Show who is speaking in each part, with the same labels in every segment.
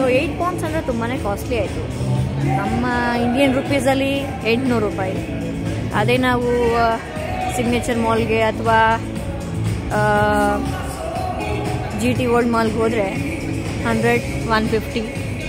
Speaker 1: So eight pounds ಅಂದರೆ ತುಂಬಾ costly ಆಯಿತು ನಮ್ಮ ಇಂಡಿಯನ್ ರುಪೀಸಲ್ಲಿ ಎಂಟುನೂರು ರೂಪಾಯಿ ಅದೇ ನಾವು ಸಿಗ್ನೇಚರ್ ಮಾಲ್ಗೆ ಅಥವಾ ಜಿ ಟಿ ಓಲ್ಡ್ ಮಾಲ್ಗೆ ಹೋದರೆ ಹಂಡ್ರೆಡ್ ಒನ್ ಫಿಫ್ಟಿ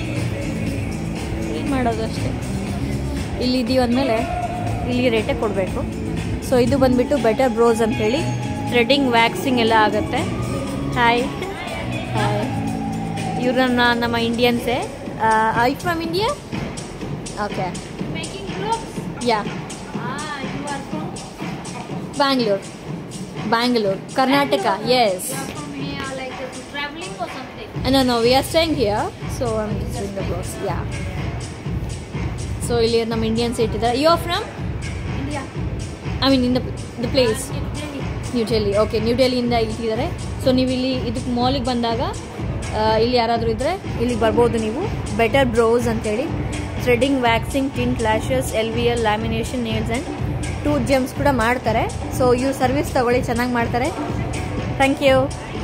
Speaker 1: ಏನು ಮಾಡೋದು ಅಷ್ಟೇ ಇಲ್ಲಿ ಇದೀವಿ ಅಂದಮೇಲೆ ಇಲ್ಲಿ ರೇಟೇ ಕೊಡಬೇಕು ಸೊ ಇದು ಬಂದುಬಿಟ್ಟು ಬೆಟರ್ ಬ್ರೋಸ್ ಅಂತೇಳಿ ಥ್ರೆಡಿಂಗ್ ವ್ಯಾಕ್ಸಿಂಗ್ ಎಲ್ಲ ಆಗುತ್ತೆ ಹಾಯ್ ಹಾಯ್ ಇವ್ರನ್ನ ನಮ್ಮ ಇಂಡಿಯನ್ಸೇ I from India okay
Speaker 2: Making clothes.
Speaker 1: Yeah
Speaker 2: Ah, you are from
Speaker 1: Bangalore Bangalore Karnataka yes
Speaker 2: you are from here, like uh, traveling or something.
Speaker 1: No, no, we are staying here, so I'm just doing the vlogs. Yeah. So ಇಲ್ಲಿ ನಮ್ಮ Indians ಇಟ್ಟಿದ್ದಾರೆ you are from
Speaker 2: India.
Speaker 1: I mean in the the place
Speaker 2: Uh, New Delhi.
Speaker 1: New Delhi okay New ಡೆಲ್ಲಿಯಿಂದ ಇಟ್ಟಿದ್ದಾರೆ so ನೀವು ಇಲ್ಲಿ ಇದಕ್ಕೆ ಮಾಲಿಗೆ ಬಂದಾಗ ಆ, ಇಲ್ಲಿ ಯಾರಾದರೂ ಇದ್ದರೆ ಇಲ್ಲಿಗೆ ಬರ್ಬೋದು ನೀವು ಬೆಟರ್ ಬ್ರೋಸ್ ಅಂತೇಳಿ threading waxing tint lashes L V L lamination nails and tooth gems ಕೂಡ ಮಾಡ್ತಾರೆ ಸೊ ಇವ್ರು ಸರ್ವಿಸ್ ತಗೊಳ್ಳಿ ಚೆನ್ನಾಗಿ ಮಾಡ್ತಾರೆ ಥ್ಯಾಂಕ್ ಯು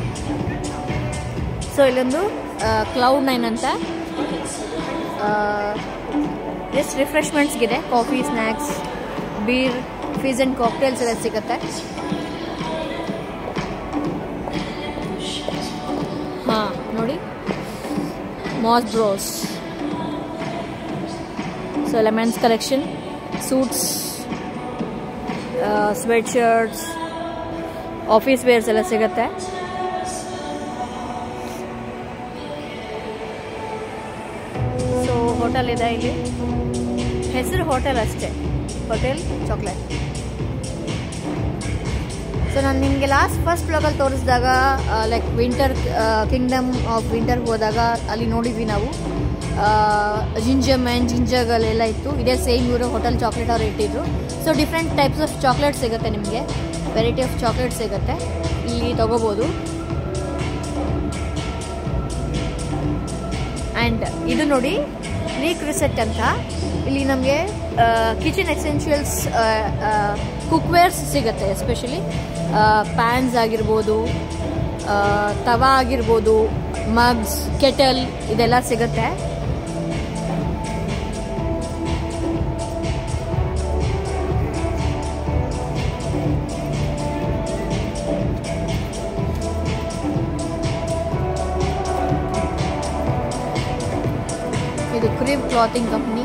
Speaker 1: ಸೊ ಇಲ್ಲೊಂದು ಕ್ಲೌಡ್ ನೈನ್ ಅಂತ ಎಷ್ಟು ರಿಫ್ರೆಶ್ಮೆಂಟ್ಸ್ಗಿದೆ coffee snacks beer fees and cocktails ಎಲ್ಲ ಸಿಗುತ್ತೆ ಹಾಂ ನೋಡಿ ಮಾಸ್ ಬ್ರೋಸ್ ಸೊ ಎಲ್ಲ men's collection suits sweat shirts office wears ಎಲ್ಲ ಸಿಗುತ್ತೆ ಸೊ ಹೋಟೆಲ್ ಇದೆ ಇಲ್ಲಿ ಹೆಸರು ಹೋಟೆಲ್ ಅಷ್ಟೇ ಹೋಟೆಲ್ ಚಾಕ್ಲೇಟ್ ಸೊ ನಾನು ನಿಮಗೆ ಲಾಸ್ಟ್ ಫಸ್ಟ್ ಬ್ಲಾಗಲ್ಲಿ ತೋರಿಸಿದಾಗ ಲೈಕ್ ವಿಂಟರ್ ಕಿಂಗ್ಡಮ್ ಆಫ್ ವಿಂಟರ್ಗೆ ಹೋದಾಗ ಅಲ್ಲಿ ನೋಡಿದ್ವಿ ನಾವು ಜಿಂಜರ್ ಮ್ಯಾನ್ ಜಿಂಜರ್ಗಳೆಲ್ಲ ಇತ್ತು ಇದೇ ಸೇಮ್ ಇವರು ಹೋಟೆಲ್ ಚಾಕ್ಲೇಟ್ ಅವ್ರು ಇಟ್ಟಿದ್ರು so different types of chocolate ಸಿಗುತ್ತೆ ನಿಮಗೆ ವೆರೈಟಿ ಆಫ್ ಚಾಕ್ಲೇಟ್ ಸಿಗುತ್ತೆ ಇಲ್ಲಿ ತೊಗೋಬೋದು ಆ್ಯಂಡ್ ಇದು ನೋಡಿ ಲೀಕ್ ರಿಸೆಟ್ ಅಂತ ಇಲ್ಲಿ ನಮಗೆ ಕಿಚನ್ ಎಸೆನ್ಷಿಯಲ್ಸ್ ಕುಕ್ವೇರ್ಸ್ ಸಿಗುತ್ತೆ ಎಸ್ಪೆಷಲಿ ಪ್ಯಾನ್ಸ್ ಆಗಿರ್ಬೋದು ಆ, ತವಾ ಆಗಿರ್ಬೋದು ಮಗ್ಸ್ ಕೆಟಲ್ ಇದೆಲ್ಲ ಸಿಗುತ್ತೆ ಇದು ಕ್ರೀಮ್ ಕ್ಲಾತಿಂಗ್ ಕಂಪ್ನಿ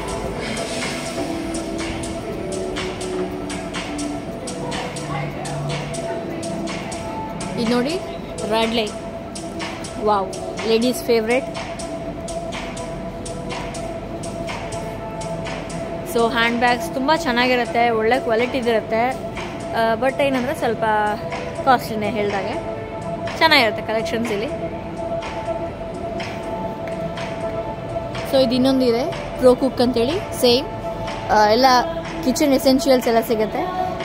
Speaker 1: ಇದು ನೋಡಿ red light wow ladies favourite so hand bags ತುಂಬ ಚೆನ್ನಾಗಿರುತ್ತೆ ಒಳ್ಳೆ ಕ್ವಾಲಿಟಿದಿರುತ್ತೆ ಬಟ್ ಏನಂದರೆ ಸ್ವಲ್ಪ ಕಾಸ್ಟ್ಲಿನೇ ಹೇಳ್ದಾಗೆ ಚೆನ್ನಾಗಿರುತ್ತೆ ಕಲೆಕ್ಷನ್ಸ್ ಇಲ್ಲಿ ಸೊ ಇದು ಇನ್ನೊಂದು ಇದೆ ಪ್ರೋ ಕುಕ್ ಅಂತೇಳಿ ಸೇಮ್ ಎಲ್ಲ ಕಿಚನ್ ಎಸೆನ್ಷಿಯಲ್ಸ್ ಎಲ್ಲ ಸಿಗುತ್ತೆ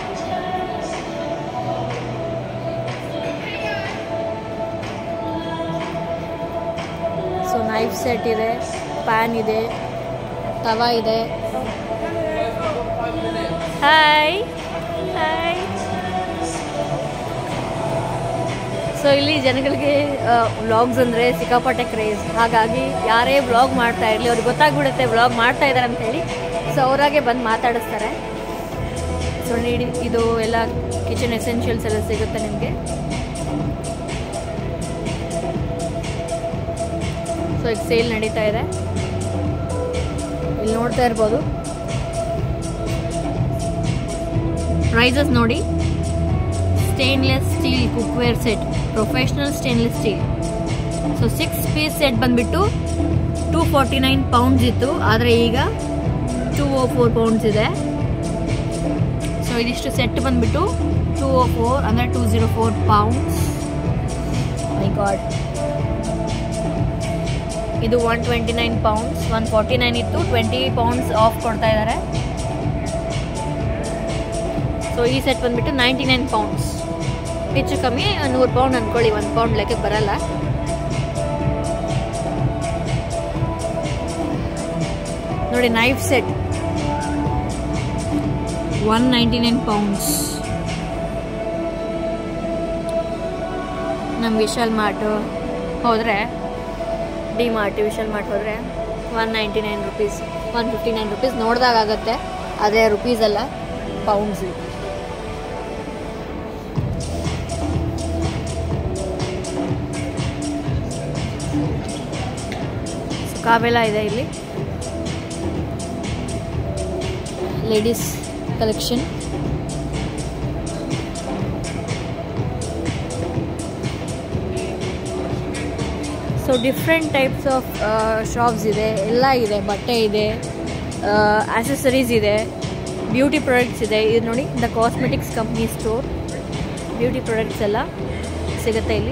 Speaker 1: ಸೊ ನೈಫ್ ಸೆಟ್ ಇದೆ ಪ್ಯಾನ್ ಇದೆ ತವಾ ಇದೆ ಹಾಯ್ ಹಾಯ್ ಸೊ ಇಲ್ಲಿ ಜನಗಳಿಗೆ ವ್ಲಾಗ್ಸ್ ಅಂದರೆ ಸಿಕ್ಕಾಪಟ್ಟೆ ಕ್ರೇಜ್ ಹಾಗಾಗಿ ಯಾರೇ ವ್ಲಾಗ್ ಮಾಡ್ತಾ ಇರಲಿ ಅವ್ರಿಗೆ ಗೊತ್ತಾಗ್ಬಿಡುತ್ತೆ ವ್ಲಾಗ್ ಮಾಡ್ತಾ ಇದ್ದಾರೆ ಅಂತ ಹೇಳಿ ಸೊ ಅವರಾಗೆ ಬಂದು ಮಾತಾಡಿಸ್ತಾರೆ ಸೊ ನೀಡಿ ಇದು ಎಲ್ಲ ಕಿಚನ್ ಎಸೆನ್ಷಿಯಲ್ಸ್ ಎಲ್ಲ ಸಿಗುತ್ತೆ ನಿಮಗೆ ಸೊ ಈಗ ಸೇಲ್ ನಡೀತಾ ಇದೆ ಇಲ್ಲಿ ನೋಡ್ತಾ ಇರ್ಬೋದು ಪ್ರೈಸಸ್ ನೋಡಿ stainless steel cookware set professional stainless steel so six piece set ಬಂದ್ಬಿಟ್ಟು ಟೂ ಫಾರ್ಟಿ ನೈನ್ ಪೌಂಡ್ಸ್ ಇತ್ತು ಆದರೆ ಈಗ ಟೂ ಓ ಫೋರ್ ಪೌಂಡ್ಸ್ ಇದೆ ಸೊ ಇದಿಷ್ಟು ಸೆಟ್ ಬಂದ್ಬಿಟ್ಟು ಟೂ ಓ ಫೋರ್ ಅಂದರೆ two zero four pounds my god ಇದು one twenty nine pounds one forty nine ಇತ್ತು ಟ್ವೆಂಟಿ ಪೌಂಡ್ಸ್ ಆಫ್ ಕೊಡ್ತಾ ಇದ್ದಾರೆ ಸೊ ಈ ಸೆಟ್ ಬಂದ್ಬಿಟ್ಟು ನೈಂಟಿ ನೈನ್ ಪೌಂಡ್ಸ್ ಹೆಚ್ಚು ಕಮ್ಮಿ ನೂರು ಪೌಂಡ್ ಅಂದ್ಕೊಳ್ಳಿ ಒಂದು ಪೌಂಡ್ ಲೆಕ್ಕಕ್ಕೆ ಬರಲ್ಲ ನೋಡಿ knife set one ninety nine pounds ನಮ್ಮ ವಿಶಾಲ್ ಮಾರ್ಟು ಹೋದರೆ ಡಿ ಮಾರ್ಟ್ ವಿಶಾಲ್ ಮಾರ್ಟ್ ಹೋದರೆ one ninety nine rupees one fifty nine rupees ನೋಡಿದಾಗ ಆಗುತ್ತೆ ಅದೇ ರುಪೀಸ್ ಅಲ್ಲ ಪೌಂಡ್ಸ್ ಕಾವೆಲ್ಲ ಇದೆ ಇಲ್ಲಿ ladies collection so different types of shops ಇದೆ ಎಲ್ಲ ಇದೆ ಬಟ್ಟೆ ಇದೆ ಆಕ್ಸೆಸರೀಸ್ ಇದೆ ಬ್ಯೂಟಿ ಪ್ರಾಡಕ್ಟ್ಸ್ ಇದೆ ಇದು ನೋಡಿ the cosmetics company store beauty products ಎಲ್ಲ ಸಿಗುತ್ತೆ ಇಲ್ಲಿ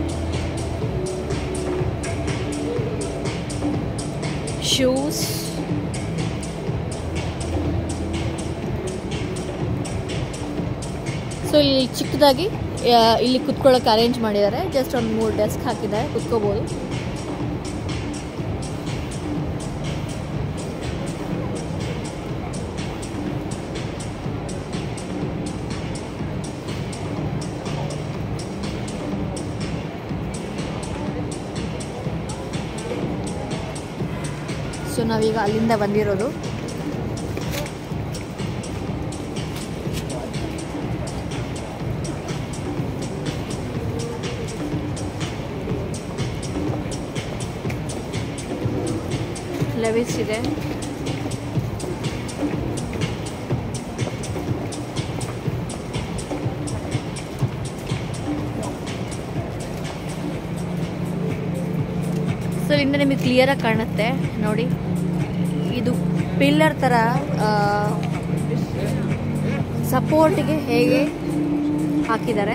Speaker 1: ಶೂಸ್ ಸೊ ಇಲ್ಲಿ ಚಿಕ್ಕದಾಗಿ ಆ, ಇಲ್ಲಿ ಕುತ್ಕೊಳ್ಳೋಕೆ ಅರೇಂಜ್ ಮಾಡಿದ್ದಾರೆ ಜಸ್ಟ್ ಒಂದು ಮೂರು ಡೆಸ್ಕ್ ಹಾಕಿದ್ದಾರೆ ಕುತ್ಕೋಬೋದು ಸೊ ನಾವೀಗ ಅಲ್ಲಿಂದ ಬಂದಿರೋದು ಲೆವಿಸ್ ಇದೆ ಸೊ ಇಲ್ಲಿಂದ ನಿಮಗೆ ಕ್ಲಿಯರಾಗಿ ಕಾಣುತ್ತೆ ನೋಡಿ ಇದು ಪಿಲ್ಲರ್ ಥರ ಸಪೋರ್ಟಿಗೆ ಹೇಗೆ ಹಾಕಿದ್ದಾರೆ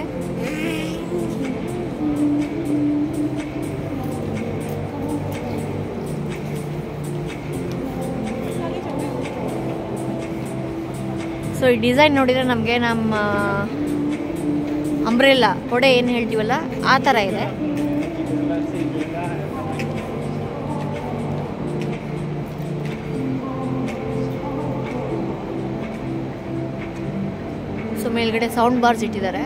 Speaker 1: ಸೊ ಈ ಡಿಸೈನ್ ನೋಡಿದರೆ ನಮಗೆ ನಮ್ಮ ಅಂಬ್ರೆಲ್ಲ ಕೊಡೆ ಏನು ಹೇಳ್ತೀವಲ್ಲ ಆ ಥರ ಇದೆ ಸೊ ಮೇಲ್ಗಡೆ ಸೌಂಡ್ ಬಾರ್ಸ್ ಇಟ್ಟಿದ್ದಾರೆ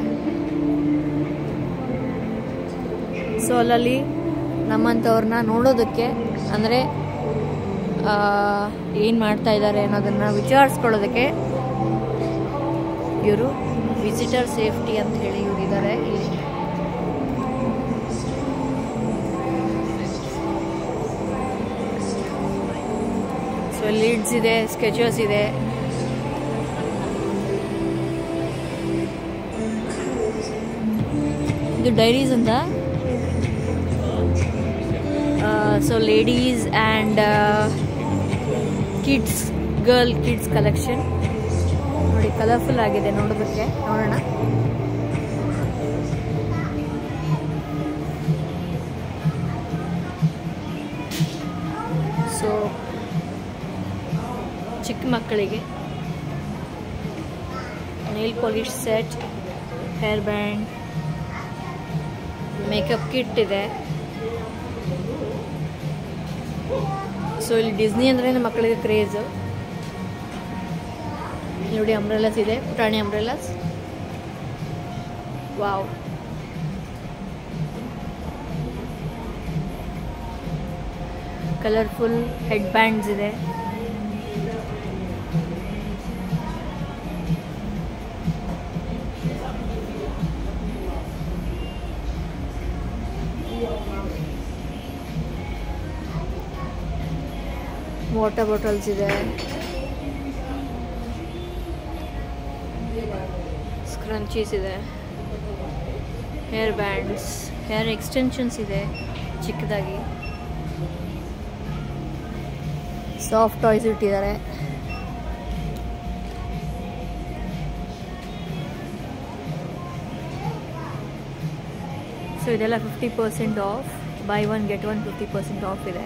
Speaker 1: ಸೊ ಅಲ್ಲಲ್ಲಿ ನಮ್ಮಂಥವ್ರನ್ನ ನೋಡೋದಕ್ಕೆ ಅಂದರೆ ಏನು ಮಾಡ್ತಾ ಇದ್ದಾರೆ ಅನ್ನೋದನ್ನು ವಿಚಾರಿಸ್ಕೊಳ್ಳೋದಕ್ಕೆ ಇವರು ವಿಸಿಟರ್ ಸೇಫ್ಟಿ ಅಂತ ಹೇಳಿ ಇವ್ರು ಇದ್ದಾರೆ ಇಲ್ಲಿ ಸೊ ಲೀಡ್ಸ್ ಇದೆ ಸ್ಕೆಚಸ್ ಇದೆ ಇದು ಡೈರೀಸ್ ಅಂತ so ladies and kids girl kids collection ನೋಡಿ ಕಲರ್ಫುಲ್ ಆಗಿದೆ ನೋಡೋದಕ್ಕೆ ನೋಡೋಣ ಸೊ ಚಿಕ್ಕ ಮಕ್ಕಳಿಗೆ nail polish set hair band makeup kit ಇದೆ ಸೊ ಇಲ್ಲಿ ಡಿಸ್ನಿ ಅಂದ್ರೆ ಮಕ್ಕಳಿಗೆ ಕ್ರೇಜು ನೋಡಿ ಅಂಬ್ರೆಲಾಸ್ ಇದೆ ಪುಟಾಣಿ umbrellas wow colourful head bands ಇದೆ ವಾಟರ್ ಬಾಟಲ್ಸ್ ಇದೆ ಸ್ಕ್ರಂಚೀಸ್ ಇದೆ ಹೇರ್ ಬ್ಯಾಂಡ್ಸ್ ಹೇರ್ ಎಕ್ಸ್ಟೆನ್ಷನ್ಸ್ ಇದೆ ಚಿಕ್ಕದಾಗಿ ಸಾಫ್ಟ್ ಟಾಯ್ಸ್ ಇಟ್ಟಿದ್ದಾರೆ ಸೊ ಇದೆಲ್ಲ fifty percent off buy one get one fifty percent off ಇದೆ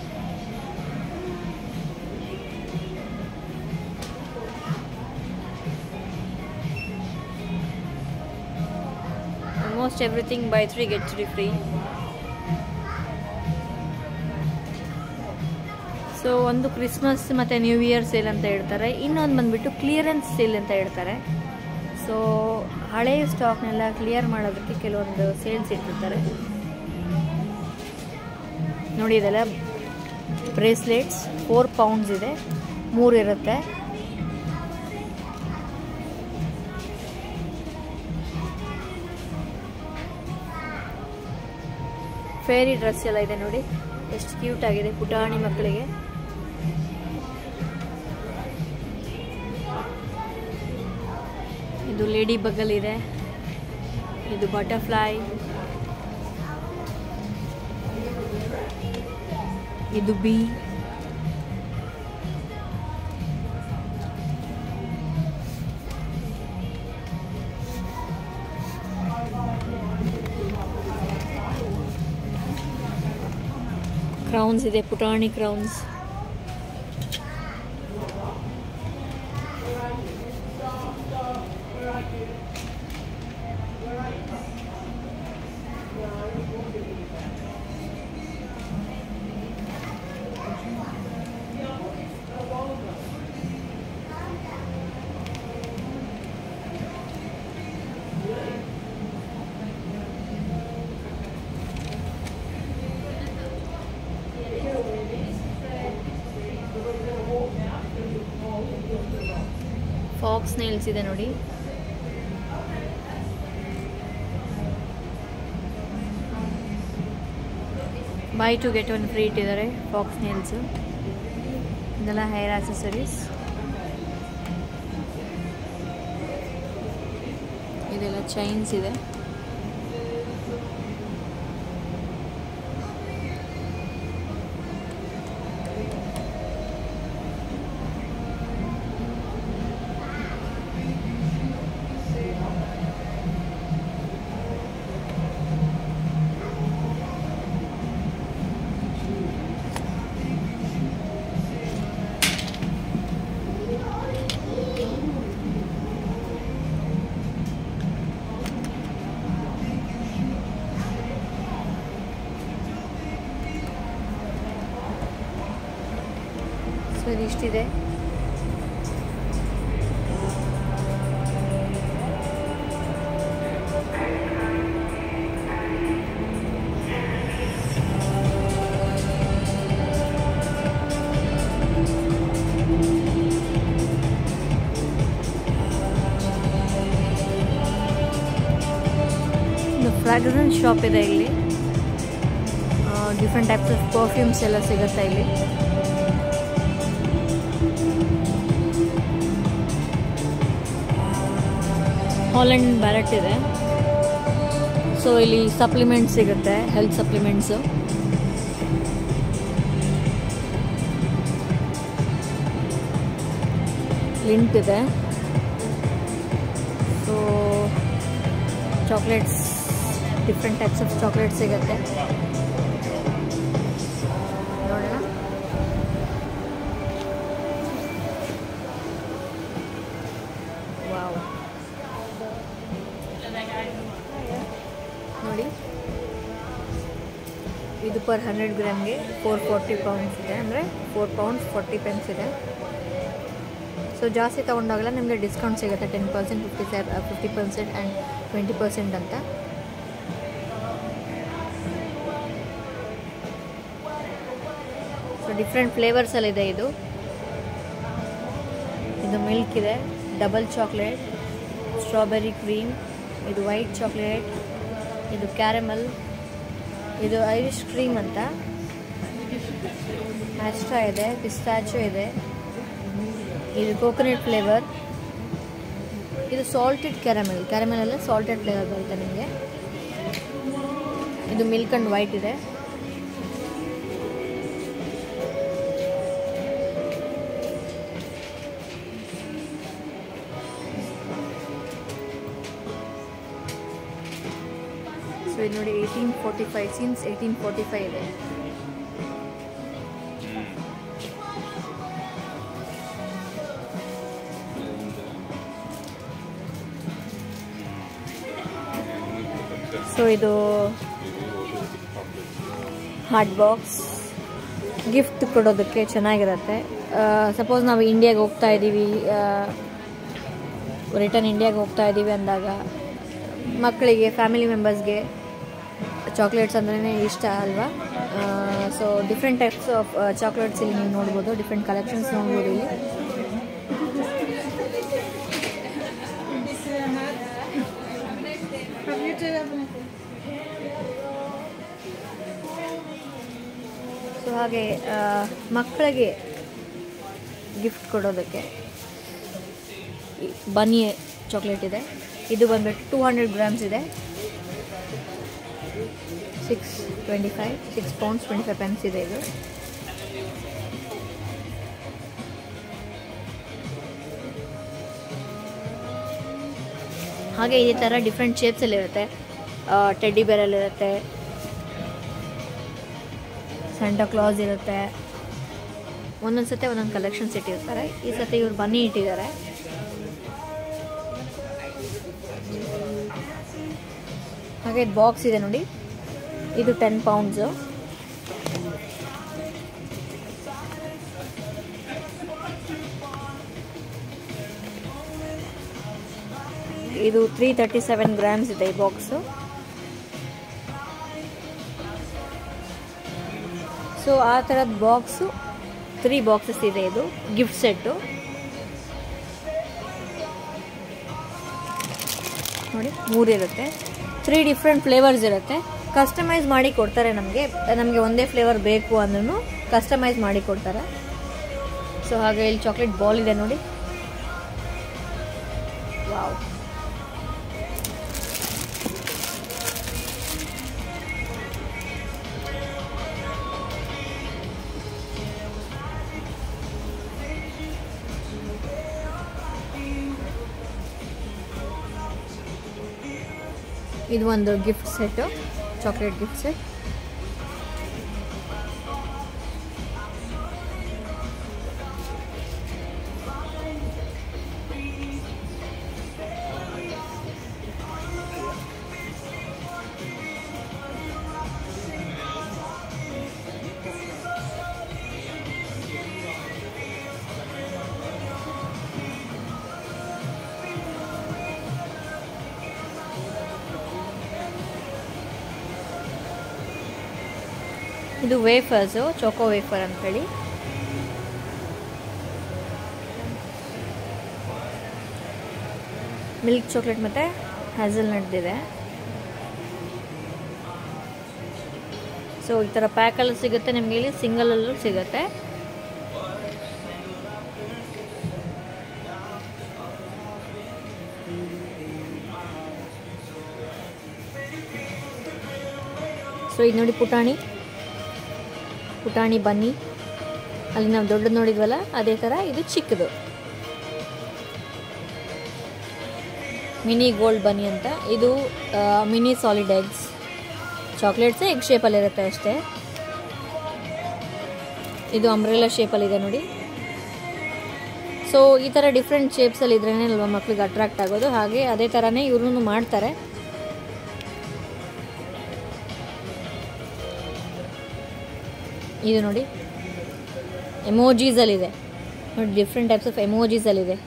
Speaker 1: almost everything buy three get three free so ಒಂದು Christmas ಮತ್ತು ನ್ಯೂ ಇಯರ್ ಸೇಲ್ ಅಂತ ಹೇಳ್ತಾರೆ ಇನ್ನೊಂದು ಬಂದ್ಬಿಟ್ಟು ಕ್ಲಿಯರೆನ್ಸ್ ಸೇಲ್ ಅಂತ ಹೇಳ್ತಾರೆ ಸೊ ಹಳೆಯ ಸ್ಟಾಕ್ನೆಲ್ಲ ಕ್ಲಿಯರ್ ಮಾಡೋದಕ್ಕೆ ಕೆಲವೊಂದು ಸೇಲ್ಸ್ ಇಟ್ಟಿರ್ತಾರೆ ನೋಡಿ ಇದೆಲ್ಲ ಬ್ರೇಸ್ಲೆಟ್ಸ್ ಫೋರ್ ಪೌಂಡ್ಸ್ ಇದೆ ಮೂರು ಇರುತ್ತೆ ಫೇರಿ ಡ್ರೆಸ್ ಎಲ್ಲ ಇದೆ ನೋಡಿ ಎಷ್ಟು ಕ್ಯೂಟ್ ಆಗಿದೆ ಪುಟಾಣಿ ಮಕ್ಕಳಿಗೆ ಇದು ಲೇಡಿ ಬಗಲ್ ಇದೆ ಇದು ಬಟರ್ಫ್ಲೈ ಇದು ಬಿ ಕ್ರೌನ್ಸ್ ಇದೆ ಪುಟಾಣಿ ಕ್ರೌನ್ಸ್ ಫಾಕ್ಸ್ ನೇಲ್ಸ್ ಇದೆ ನೋಡಿ buy two get one free ಇಟ್ಟಿದ್ದಾರೆ ಫಾಕ್ಸ್ ನೇಲ್ಸು ಇದೆಲ್ಲ ಹೇರ್ ಆಕ್ಸೆಸರೀಸ್ ಇದೆಲ್ಲ ಚೈನ್ಸ್ ಇದೆ ಸೊ ಇದಿಷ್ಟಿದೆ ಫ್ರಾಗ್ರೆನ್ಸ್ ಶಾಪ್ ಇದೆ ಇಲ್ಲಿ ಡಿಫ್ರೆಂಟ್ ಟೈಪ್ಸ್ ಆಫ್ ಪರ್ಫ್ಯೂಮ್ಸ್ ಎಲ್ಲ ಸಿಗುತ್ತೆ ಇಲ್ಲಿ ಹಾಲೆಂಡ್ ಬ್ಯಾಲೆಟ್ ಇದೆ ಸೊ ಇಲ್ಲಿ ಸಪ್ಲಿಮೆಂಟ್ಸ್ ಸಿಗುತ್ತೆ ಹೆಲ್ತ್ ಸಪ್ಲಿಮೆಂಟ್ಸು ಲಿಂಟ್ ಇದೆ so chocolates different types of chocolate ಸಿಗುತ್ತೆ ನೋಡೋಣ ವಾವ್ ನೋಡಿ ಇದು ಪರ್ ಹಂಡ್ರೆಡ್ ಗ್ರಾಮ್ಗೆ ಫೋರ್ ಫಾರ್ಟಿ ಪೌಂಡ್ಸ್ ಇದೆ ಅಂದರೆ ಫೋರ್ ಪೌಂಡ್ಸ್ ಫಾರ್ಟಿ ಪೆನ್ಸ್ ಇದೆ ಸೊ ಜಾಸ್ತಿ ತೊಗೊಂಡಾಗಲ್ಲ ನಿಮಗೆ ಡಿಸ್ಕೌಂಟ್ ಸಿಗುತ್ತೆ ten percent fifty save fifty percent and twenty percent ಅಂತ ಸೊ ಡಿಫ್ರೆಂಟ್ ಫ್ಲೇವರ್ಸಲ್ಲಿದೆ ಇದು ಇದು ಮಿಲ್ಕ್ ಇದೆ ಡಬಲ್ ಚಾಕ್ಲೇಟ್ ಸ್ಟ್ರಾಬೆರಿ ಕ್ರೀಮ್ ಇದು ವೈಟ್ ಚಾಕ್ಲೇಟ್ ಇದು ಕ್ಯಾರಮಲ್ ಇದು ಐರಿಷ್ ಕ್ರೀಮ್ ಅಂತ ಆಸ್ಟ್ರಾ ಇದೆ ಪಿಸ್ತಾಚೋ ಇದೆ ಇದು ಕೋಕೋನಟ್ ಫ್ಲೇವರ್ ಇದು ಸಾಲ್ಟೆಡ್ ಕ್ಯಾರಮೆಲ್ ಕ್ಯಾರಮೆಲ್ ಎಲ್ಲ ಸಾಲ್ಟೆಡ್ ಫ್ಲೇವರ್ ಬರುತ್ತೆ ನಿಮಗೆ ಇದು ಮಿಲ್ಕ್ ಆ್ಯಂಡ್ ವೈಟ್ ಇದೆ ಸೊ ಇದು ನೋಡಿ eighteen forty five since eighteen forty five ಇದೆ ಸೊ ಇದು ಹಾಟ್ ಬಾಕ್ಸ್ ಗಿಫ್ಟ್ ಕೊಡೋದಕ್ಕೆ ಚೆನ್ನಾಗಿರುತ್ತೆ ಸಪೋಸ್ ನಾವು ಇಂಡಿಯಾಗೆ ಹೋಗ್ತಾ ಇದ್ದೀವಿ ರಿಟರ್ನ್ ಇಂಡಿಯಾಗೆ ಹೋಗ್ತಾ ಇದ್ದೀವಿ ಅಂದಾಗ ಮಕ್ಕಳಿಗೆ ಫ್ಯಾಮಿಲಿ ಮೆಂಬರ್ಸ್ಗೆ ಚಾಕ್ಲೇಟ್ಸ್ ಅಂದ್ರೇ ಇಷ್ಟ ಅಲ್ವಾ so different types of chocolates ಇಲ್ಲಿ ನೀವು ನೋಡ್ಬೋದು ಡಿಫ್ರೆಂಟ್ ಕಲೆಕ್ಷನ್ಸ್ ನೋಡ್ಬೋದು ಇಲ್ಲಿ ಸೊ ಹಾಗೆ ಆ, ಮಕ್ಕಳಿಗೆ ಗಿಫ್ಟ್ ಕೊಡೋದಕ್ಕೆ ಈ ಬನ್ನಿ ಚಾಕ್ಲೇಟ್ ಇದೆ ಇದು ಬಂದ್ಬಿಟ್ಟು ಟೂ ಹಂಡ್ರೆಡ್ ಗ್ರಾಮ್ಸ್ ಇದೆ six twenty five six pounds twenty five pence ಇದೆ ಇದು ಹಾಗೆ ಈ ಥರ ಡಿಫ್ರೆಂಟ್ ಶೇಪ್ಸಲ್ಲಿರುತ್ತೆ ಟೆಡ್ಡಿ ಬೇರಲ್ಲಿರುತ್ತೆ ಸ್ಯಾಂಟಾ ಕ್ಲಾಸ್ ಇರುತ್ತೆ ಒಂದೊಂದು ಸತಿ ಒಂದೊಂದು ಕಲೆಕ್ಷನ್ಸ್ ಇಟ್ಟಿರ್ತಾರೆ ಈ ಸತಿ ಇವ್ರು ಬನ್ನಿ ಇಟ್ಟಿದ್ದಾರೆ ಹಾಗೆ ಬಾಕ್ಸ್ ಇದೆ ನೋಡಿ ಇದು ಟೆನ್ ಪೌಂಡ್ಸು ಇದು ತ್ರೀ ತರ್ಟಿ ಸೆವೆನ್ ಗ್ರಾಮ್ಸ್ ಇದೆ ಈ ಬಾಕ್ಸು ಸೊ ಆ ಥರದ ಬಾಕ್ಸು ತ್ರೀ ಬಾಕ್ಸಸ್ ಇದೆ ಇದು ಗಿಫ್ಟ್ ಸೆಟ್ಟು ನೋಡಿ ಮೂರಿರುತ್ತೆ ತ್ರೀ ಡಿಫ್ರೆಂಟ್ ಫ್ಲೇವರ್ಸ್ ಇರುತ್ತೆ ಕಸ್ಟಮೈಸ್ ಮಾಡಿ ಕೊಡ್ತಾರೆ ನಮಗೆ ನಮಗೆ ಒಂದೇ ಫ್ಲೇವರ್ ಬೇಕು ಅಂದ್ರೂ ಕಸ್ಟಮೈಸ್ ಮಾಡಿ ಕೊಡ್ತಾರೆ ಸೊ ಹಾಗೆ ಇಲ್ಲಿ ಚಾಕ್ಲೇಟ್ ಬಾಲ್ ಇದೆ ನೋಡಿ ವಾವ್ ಇದು ಒಂದು gift set chocolate gift set ಇದು ವೇಫರ್ಸು ಚೋಕೋ ವೇಫರ್ ಅಂತೇಳಿ ಮಿಲ್ಕ್ ಚಾಕ್ಲೇಟ್ ಮತ್ತು ಹ್ಯಾಸಲ್ ನಟ್ದಿದೆ ಸೊ ಈ ಥರ ಪ್ಯಾಕಲ್ಲೂ ಸಿಗುತ್ತೆ ನಿಮಗೆ ಇಲ್ಲಿ ಸಿಂಗಲಲ್ಲೂ ಸಿಗುತ್ತೆ ಸೊ ಇದು ನೋಡಿ ಪುಟಾಣಿ ಪುಟಾಣಿ ಬನ್ನಿ ಅಲ್ಲಿ ನಾವು ದೊಡ್ಡದು ನೋಡಿದ್ವಲ್ಲ ಅದೇ ಥರ ಇದು ಚಿಕ್ಕದು ಮಿನಿ ಗೋಲ್ಡ್ ಬನ್ನಿ ಅಂತ ಇದು mini solid eggs chocolates egg ಶೇಪಲ್ಲಿರುತ್ತೆ ಅಷ್ಟೇ ಇದು ಅಂಬ್ರೆಲಾ ಶೇಪಲ್ಲಿದೆ ನೋಡಿ ಸೊ ಈ ಥರ ಡಿಫ್ರೆಂಟ್ ಶೇಪ್ಸಲ್ಲಿ ಇದ್ರೇ ಅಲ್ವಾ ಮಕ್ಳಿಗೆ ಅಟ್ರಾಕ್ಟ್ ಆಗೋದು ಹಾಗೆ ಅದೇ ಥರನೇ ಇವ್ರೂ ಮಾಡ್ತಾರೆ ಇದು ನೋಡಿ ಎಮೋಜೀಸಲ್ಲಿದೆ ನೋಡಿ ಡಿಫ್ರೆಂಟ್ ಟೈಪ್ಸ್ ಆಫ್ ಎಮೋಜೀಸಲ್ಲಿದೆ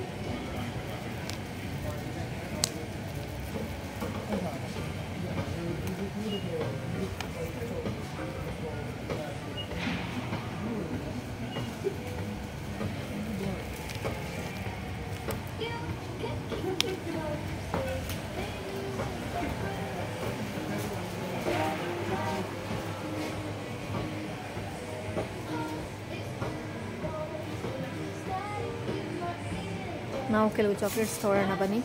Speaker 1: ನಾವು ಕೆಲವು ಚಾಕ್ಲೇಟ್ಸ್ ತೊಗೊಳ್ಳೋಣ ಬನ್ನಿ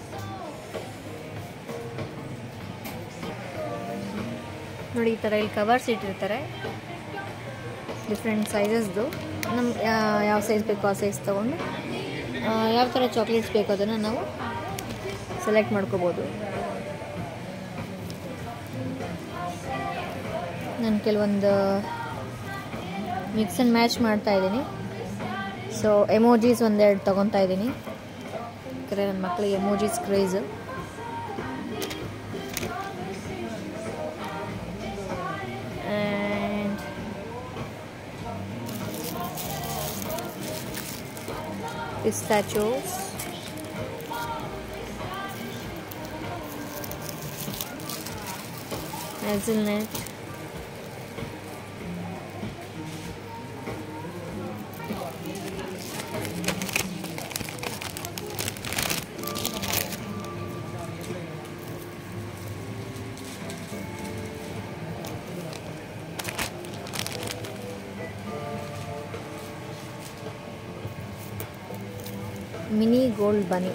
Speaker 1: ನೋಡಿ ಈ ಥರ ಇಲ್ಲಿ ಕವರ್ಸ್ ಇಟ್ಟಿರ್ತಾರೆ ಡಿಫ್ರೆಂಟ್ ಸೈಜಸ್ದು ನಮ್ಗೆ ಯಾವ ಸೈಜ್ ಬೇಕೋ ಆ ಸೈಜ್ ತೊಗೊಂಡು ಯಾವ ಥರ ಚಾಕ್ಲೇಟ್ಸ್ ಬೇಕೋ ಅದನ್ನು ನಾವು ಸೆಲೆಕ್ಟ್ ಮಾಡ್ಕೋಬೋದು ನಾನು ಕೆಲವೊಂದು ಮಿಕ್ಸ್ ಆ್ಯಂಡ್ ಮ್ಯಾಚ್ ಮಾಡ್ತಾ ಇದ್ದೀನಿ ಸೊ ಎಮೋಜೀಸ್ ಒಂದೆರಡು ತೊಗೊತಾ ಇದ್ದೀನಿ ಯಾಕಂದರೆ ನನ್ನ ಮಕ್ಕಳಿಗೆ emojis craze and pistachios Hazelnut. Mini gold bunny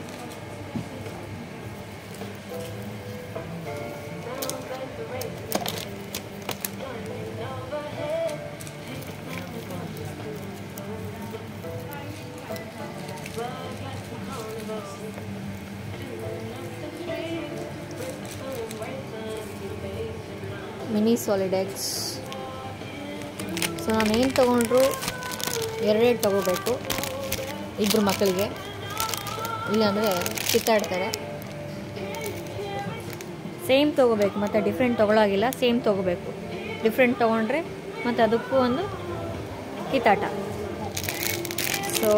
Speaker 1: mini solid eggs so ನಾನು ಏನು ತೊಗೊಂಡ್ರು ಎರಡೆರಡು ತೊಗೋಬೇಕು ಇಬ್ಬರು ಮಕ್ಕಳಿಗೆ ಇಲ್ಲಾಂದರೆ ಕಿತ್ತಾಡ್ತಾರೆ ಸೇಮ್ ತೊಗೋಬೇಕು ಮತ್ತು ಡಿಫ್ರೆಂಟ್ ತೊಗೊಳಾಗಿಲ್ಲ ಸೇಮ್ ತೊಗೋಬೇಕು ಡಿಫ್ರೆಂಟ್ ತೊಗೊಂಡ್ರೆ ಮತ್ತು ಅದಕ್ಕೂ ಒಂದು ಕಿತ್ತಾಟ ಸೊ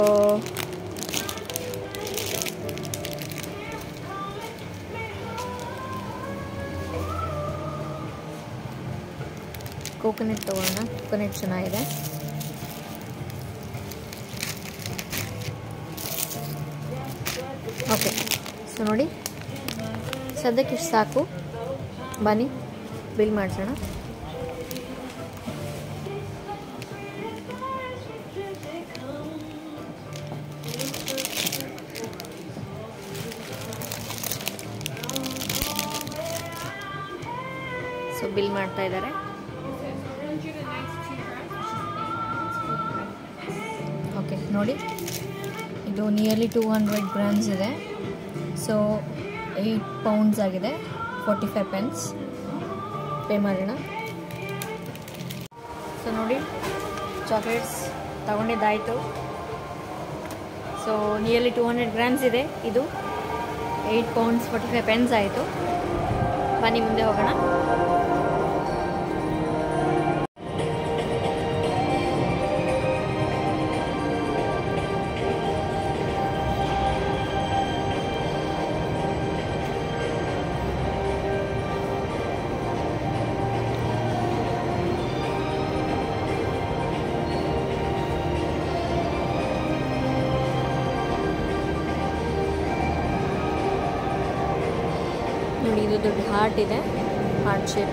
Speaker 1: ಕೋಕೋನಟ್ ತೊಗೊಳ್ಳೋಣ ಕೋಕೋನಟ್ ಚೆನ್ನಾಗಿದೆ ಓಕೆ ಸೊ ನೋಡಿ ಸದ್ಯಕ್ಕೆ ಇಷ್ಟು ಸಾಕು ಬನ್ನಿ ಬಿಲ್ ಮಾಡಿಸೋಣ ಸೊ ಬಿಲ್ ಮಾಡ್ತಾ ಇದ್ದಾರೆ ಓಕೆ ನೋಡಿ ಇದು ನಿಯರ್ಲಿ ಟೂ ಹಂಡ್ರೆಡ್ ಗ್ರಾಮ್ಸ್ ಇದೆ ಸೊ ಏಯ್ಟ್ ಪೌಂಡ್ಸ್ ಆಗಿದೆ ಫೋರ್ಟಿ ಫೈವ್ ಪೆನ್ಸ್ ಪೇ ಮಾಡೋಣ ಸೊ ನೋಡಿ ಚಾಕ್ಲೇಟ್ಸ್ ತಗೊಂಡಿದ್ದಾಯಿತು so nearly two hundred grams ಇದೆ ಇದು eight pounds forty five pence ಆಯಿತು ಬನ್ನಿ ಮುಂದೆ ಹೋಗೋಣ ನೋಡಿ ಇದು ದೊಡ್ಡ ಹಾರ್ಟ್ ಇದೆ ಹಾರ್ಟ್ ಶೇಪ್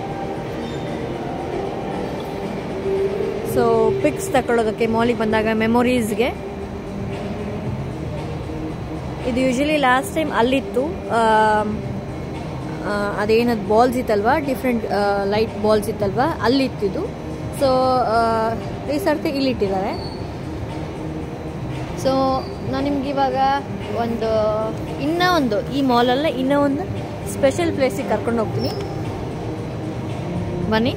Speaker 1: ಸೊ ಪಿಕ್ಸ್ ತಗೊಳ್ಳೋದಕ್ಕೆ ಮಾಲಿಗೆ ಬಂದಾಗ ಮೆಮೊರೀಸ್ಗೆ ಇದು ಯೂಶಲಿ ಲಾಸ್ಟ್ ಟೈಮ್ ಅಲ್ಲಿತ್ತು ಆಮ್, ಆ, ಅದೇನದು ಬಾಲ್ಸ್ ಇತ್ತಲ್ವಾ ಡಿಫ್ರೆಂಟ್ ಲೈಟ್ ಬಾಲ್ಸ್ ಇತ್ತಲ್ವಾ ಅಲ್ಲಿತ್ತಿದ್ದು ಸೊ ಈ ಸರ್ತಿ ಇಲ್ಲಿಟ್ಟಿದ್ದಾರೆ ಸೊ ನಾನು ನಿಮ್ಗೆ ಇವಾಗ ಒಂದು ಇನ್ನೂ ಒಂದು ಈ ಮಾಲಲ್ಲೇ ಇನ್ನೂ ಒಂದು ಸ್ಪೆಷಲ್ ಪ್ಲೇಸಿಗೆ ಕರ್ಕೊಂಡು ಹೋಗ್ತೀನಿ ಬನ್ನಿ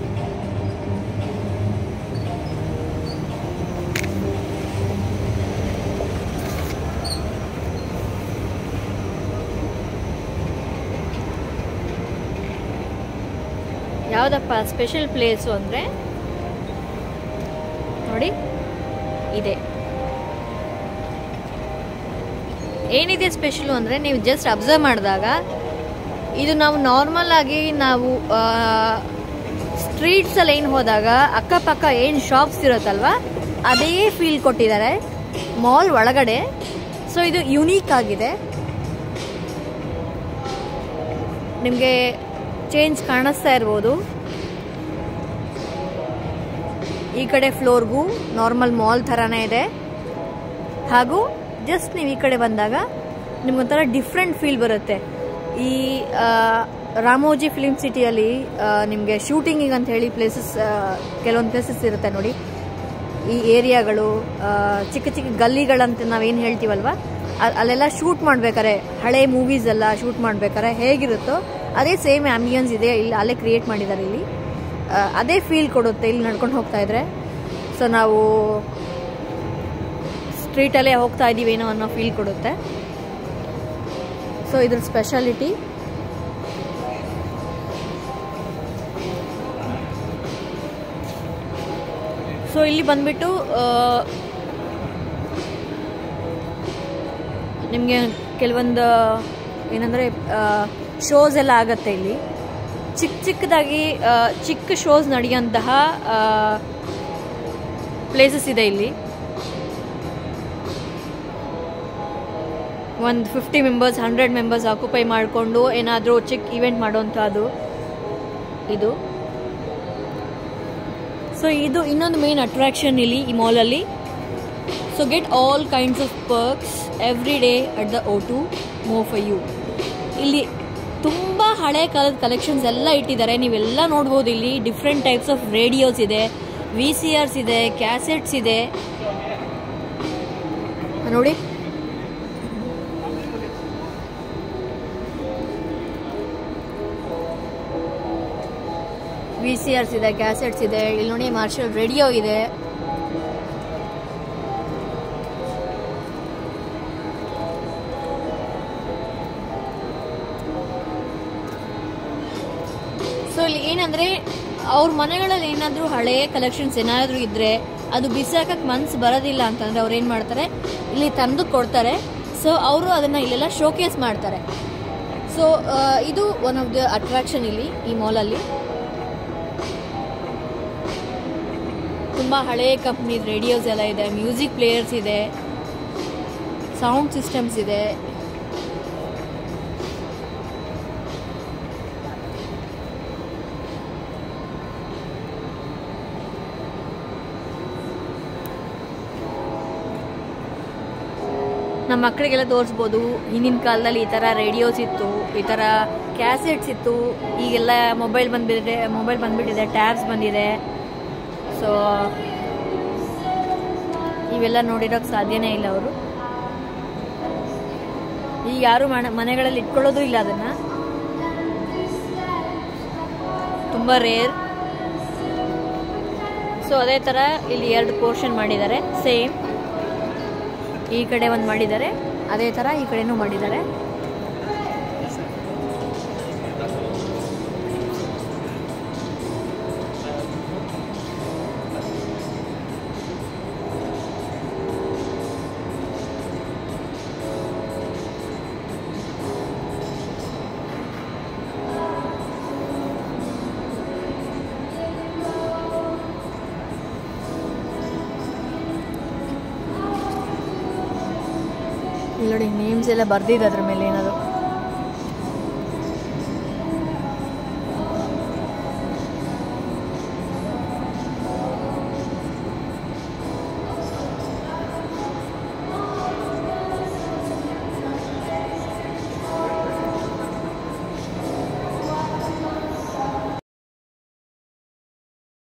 Speaker 1: ಯಾವುದಪ್ಪ ಸ್ಪೆಷಲ್ ಪ್ಲೇಸು ಅಂದರೆ ನೋಡಿ ಇದೆ ಏನಿದೆ ಸ್ಪೆಷಲು ಅಂದರೆ ನೀವು ಜಸ್ಟ್ ಅಬ್ಸರ್ವ್ ಮಾಡಿದಾಗ ಇದು ನಾವು ನಾರ್ಮಲ್ ಆಗಿ ನಾವು ಸ್ಟ್ರೀಟ್ಸಲ್ಲಿ ಏನು ಹೋದಾಗ ಅಕ್ಕಪಕ್ಕ ಏನು ಶಾಪ್ಸ್ ಇರುತ್ತಲ್ವ ಅದೇ ಫೀಲ್ ಕೊಟ್ಟಿದ್ದಾರೆ ಮಾಲ್ ಒಳಗಡೆ ಸೊ ಇದು ಯುನೀಕ್ ಆಗಿದೆ ನಿಮಗೆ ಚೇಂಜ್ ಕಾಣಿಸ್ತಾ ಇರ್ಬೋದು ಈ ಕಡೆ ಫ್ಲೋರ್ಗೂ ನಾರ್ಮಲ್ ಮಾಲ್ ಥರನೇ ಇದೆ ಹಾಗೂ ಜಸ್ಟ್ ನೀವು ಈ ಕಡೆ ಬಂದಾಗ ನಿಮ್ಗೊಂಥರ ಡಿಫ್ರೆಂಟ್ ಫೀಲ್ ಬರುತ್ತೆ ಈ ಆ, ರಾಮೋಜಿ ಫಿಲ್ಮ್ ಸಿಟಿಯಲ್ಲಿ ನಿಮಗೆ ಶೂಟಿಂಗಿಗೆ ಅಂತ ಹೇಳಿ ಪ್ಲೇಸಸ್ ಕೆಲವೊಂದು ಪ್ಲೇಸಸ್ ಇರುತ್ತೆ ನೋಡಿ ಈ ಏರಿಯಾಗಳು ಆ, ಚಿಕ್ಕ ಚಿಕ್ಕ ಗಲ್ಲಿಗಳಂತ ನಾವೇನು ಹೇಳ್ತೀವಲ್ವ ಅ- ಅಲ್ಲೆಲ್ಲ ಶೂಟ್ ಮಾಡ್ಬೇಕಾರೆ ಹಳೆ ಮೂವೀಸ್ ಎಲ್ಲ ಶೂಟ್ ಮಾಡ್ಬೇಕಾರೆ ಹೇಗಿರುತ್ತೋ ಅದೇ ಸೇಮ್ ಆಂಬಿಯನ್ಸ್ ಇದೆ ಇಲ್ಲಿ ಅಲ್ಲೇ ಕ್ರಿಯೇಟ್ ಮಾಡಿದ್ದಾರೆ ಇಲ್ಲಿ ಆ, ಅದೇ ಫೀಲ್ ಕೊಡುತ್ತೆ ಇಲ್ಲಿ ನಡ್ಕೊಂಡು ಹೋಗ್ತಾ ಇದ್ರೆ ಸೊ ನಾವು ಸ್ಟ್ರೀಟಲ್ಲೇ ಹೋಗ್ತಾ ಇದ್ದೀವೇನೋ ಅನ್ನೋ ಫೀಲ್ ಕೊಡುತ್ತೆ ಸೊ ಇದ್ರ ಸ್ಪೆಷಾಲಿಟಿ ಸೊ ಇಲ್ಲಿ ಬಂದ್ಬಿಟ್ಟು ನಿಮಗೆ ಕೆಲವೊಂದು ಏನಂದರೆ ಶೋಸ್ ಎಲ್ಲ ಆಗತ್ತೆ ಇಲ್ಲಿ ಚಿಕ್ಕ ಚಿಕ್ಕದಾಗಿ ಆ, ಚಿಕ್ಕ ಶೋಸ್ ನಡೆಯುವಂತಹ ಪ್ಲೇಸಸ್ ಇದೆ ಇಲ್ಲಿ ಒಂದು fifty members hundred members occupy ಮಾಡಿಕೊಂಡು ಏನಾದರೂ ಚಿಕ್ಕ ಇವೆಂಟ್ ಮಾಡೋವಂಥದ್ದು ಇದು ಸೊ ಇದು ಇನ್ನೊಂದು ಮೇನ್ ಅಟ್ರಾಕ್ಷನ್ ಇಲ್ಲಿ ಈ ಮಾಲಲ್ಲಿ so get all kinds of perks every day at the O two more for you ಇಲ್ಲಿ ತುಂಬ ಹಳೆ ಕಾಲದ ಕಲೆಕ್ಷನ್ಸ್ ಎಲ್ಲ ಇಟ್ಟಿದ್ದಾರೆ ನೀವೆಲ್ಲ ನೋಡ್ಬೋದು ಇಲ್ಲಿ ಡಿಫ್ರೆಂಟ್ ಟೈಪ್ಸ್ ಆಫ್ ರೇಡಿಯೋಸ್ ಇದೆ ವಿ ಸಿ ಆರ್ಸ್ ಇದೆ ಕ್ಯಾಸೆಟ್ಸ್ ಇದೆ ನೋಡಿ ವಿ ಸಿ ಆರ್ಸ್ ಇದೆ ಕ್ಯಾಸೆಟ್ಸ್ ಇದೆ ಇಲ್ಲಿ ನೋಡಿ ಮಾರ್ಷಲ್ ರೇಡಿಯೋ ಇದೆ ಸೊ ಇಲ್ಲಿ ಏನಂದ್ರೆ ಅವ್ರ ಮನೆಗಳಲ್ಲಿ ಏನಾದರೂ ಹಳೆಯ ಕಲೆಕ್ಷನ್ಸ್ ಏನಾದರೂ ಇದ್ರೆ ಅದು ಬಿಸಾಕಕ್ಕೆ ಮನ್ಸು ಬರೋದಿಲ್ಲ ಅಂತಂದ್ರೆ ಅವ್ರು ಏನು ಮಾಡ್ತಾರೆ ಇಲ್ಲಿ ತಂದು ಕೊಡ್ತಾರೆ ಸೊ ಅವರು ಅದನ್ನ ಇಲ್ಲೆಲ್ಲ ಶೋಕೇಸ್ ಮಾಡ್ತಾರೆ ಸೊ ಇದು ಒನ್ ಆಫ್ ದ ಅಟ್ರಾಕ್ಷನ್ ಇಲ್ಲಿ ಈ ಮಾಲಲ್ಲಿ ತುಂಬ ಹಳೆಯ ಕಂಪ್ನಿ ರೇಡಿಯೋಸ್ ಎಲ್ಲ ಇದೆ ಮ್ಯೂಸಿಕ್ ಪ್ಲೇಯರ್ಸ್ ಇದೆ ಸೌಂಡ್ ಸಿಸ್ಟಮ್ಸ್ ಇದೆ ನಮ್ಮ ಮಕ್ಕಳಿಗೆಲ್ಲ ತೋರಿಸ್ಬೋದು ಹಿಂದಿನ ಕಾಲದಲ್ಲಿ ಈ ಥರ ರೇಡಿಯೋಸ್ ಇತ್ತು ಈ ಥರ ಕ್ಯಾಸೆಟ್ಸ್ ಇತ್ತು ಈಗೆಲ್ಲ ಮೊಬೈಲ್ ಬಂದ್ಬಿಟ್ಟಿದೆ ಮೊಬೈಲ್ ಬಂದ್ಬಿಟ್ಟಿದೆ ಟ್ಯಾಬ್ಸ್ ಬಂದಿದೆ ಸೊ ಇವೆಲ್ಲ ನೋಡಿರೋಕೆ ಸಾಧ್ಯನೇ ಇಲ್ಲ ಅವರು ಈಗ ಯಾರು ಮನೆ ಮನೆಗಳಲ್ಲಿ ಇಟ್ಕೊಳ್ಳೋದು ಇಲ್ಲ ಅದನ್ನ ತುಂಬ ರೇರ್ ಸೊ ಅದೇ ಥರ ಇಲ್ಲಿ ಎರಡು ಪೋರ್ಷನ್ ಮಾಡಿದ್ದಾರೆ ಸೇಮ್ ಈ ಕಡೆ ಒಂದು ಮಾಡಿದ್ದಾರೆ ಅದೇ ಥರ ಈ ಕಡೆನೂ ಮಾಡಿದ್ದಾರೆ ಇಲ್ಲಿ ನೋಡಿ ನೇಮ್ಸ್ ಎಲ್ಲ ಬರ್ದಿದೆ ಅದ್ರ ಮೇಲೆ ಏನದು